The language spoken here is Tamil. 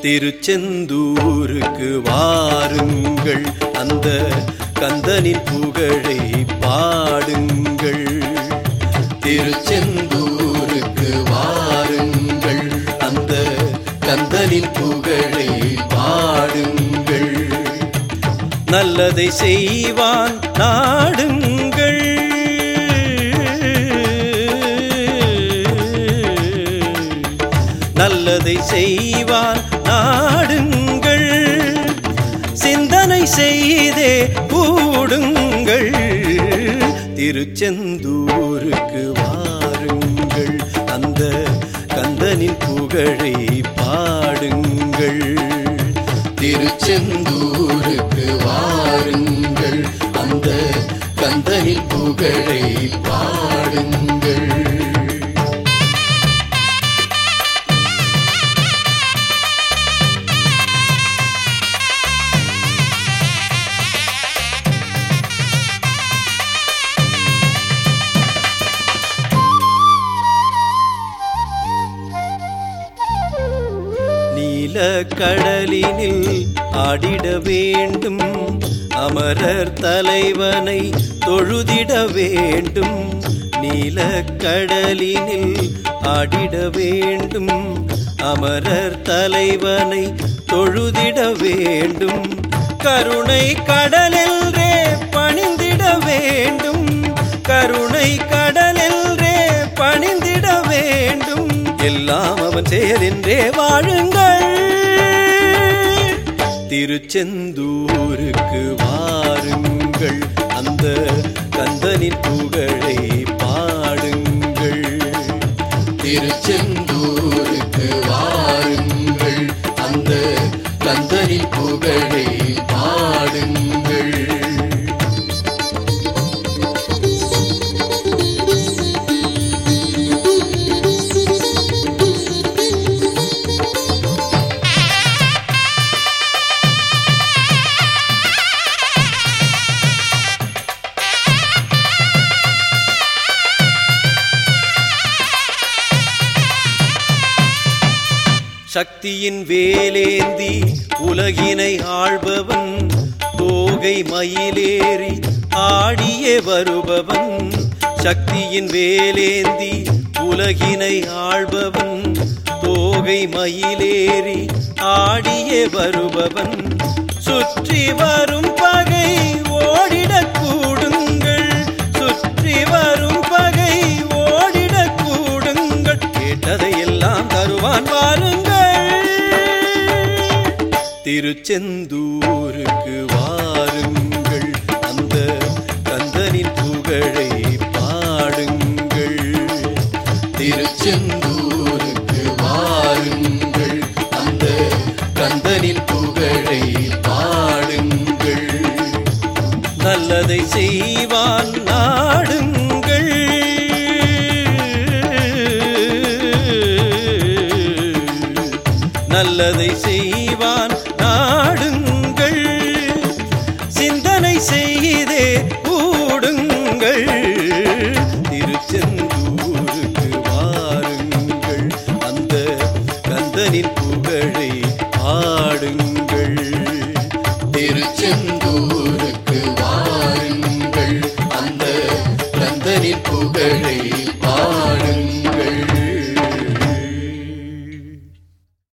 திருச்செந்தூருக்கு வாருங்கள் அந்த கந்தனின் புகழை பாடுங்கள் திருச்செந்தூருக்கு வாருங்கள் அந்த கந்தனின் புகழை பாடுங்கள் நல்லதை செய்வான் நாடுங்கள் நல்லதை செய்வான் நாடுங்கள் சிந்தனை செய்தே கூடுங்கள் திருச்செந்தூருக்கு வாருங்கள் அந்த கந்தனின் புகழை பாடுங்கள் திருச்செந்தூருக்கு வாருங்கள் அந்த கந்தனின் புகழை பாடுங்கள் நீல கடலினில் ஆடிட வேண்டும் அமரர் தலைவனை தொழுதிட வேண்டும் நீல கடலினில் ஆடிட வேண்டும் அமரர் தலைவனை தொழுதிட வேண்டும் கருணை கடலென்றே பணிந்திட வேண்டும் கருணை கடலென்றே பணிந்திட வேண்டும் எல்லாம் அவன் செயலென்றே வாழுங்கள் திருச்செந்தூருக்கு வாருங்கள் அந்த கந்தனின் புகழை பாடுங்கள் திருச்செந்தூருக்கு வாருங்கள் அந்த கந்தனின் புகழை பாடுங்கள் சக்தியின் வேலேந்தி உலகினை ஆள்பவன் தோகை மயிலேறி ஆடியே வருபவன் சக்தியின் வேலேந்தி உலகினை ஆள்பவன் தோகை மயிலேறி ஆடியே வருபவன் சுற்றி வரும் பகை ஓடிடக் கூடுங்கள் சுற்றி வரும் பகை ஓடிடக் கூடுங்கள் கேட்டதையெல்லாம் தருவான் வாருங்கள் திருச்செந்தூருக்கு வாருங்கள் அந்த கந்தனின் புகழை பாடுங்கள் திருச்செந்தூருக்கு வாருங்கள் அந்த கந்தனின் புகழை பாடுங்கள் நல்லதை செய்வான் நாடுங்கள் நல்லதை செய்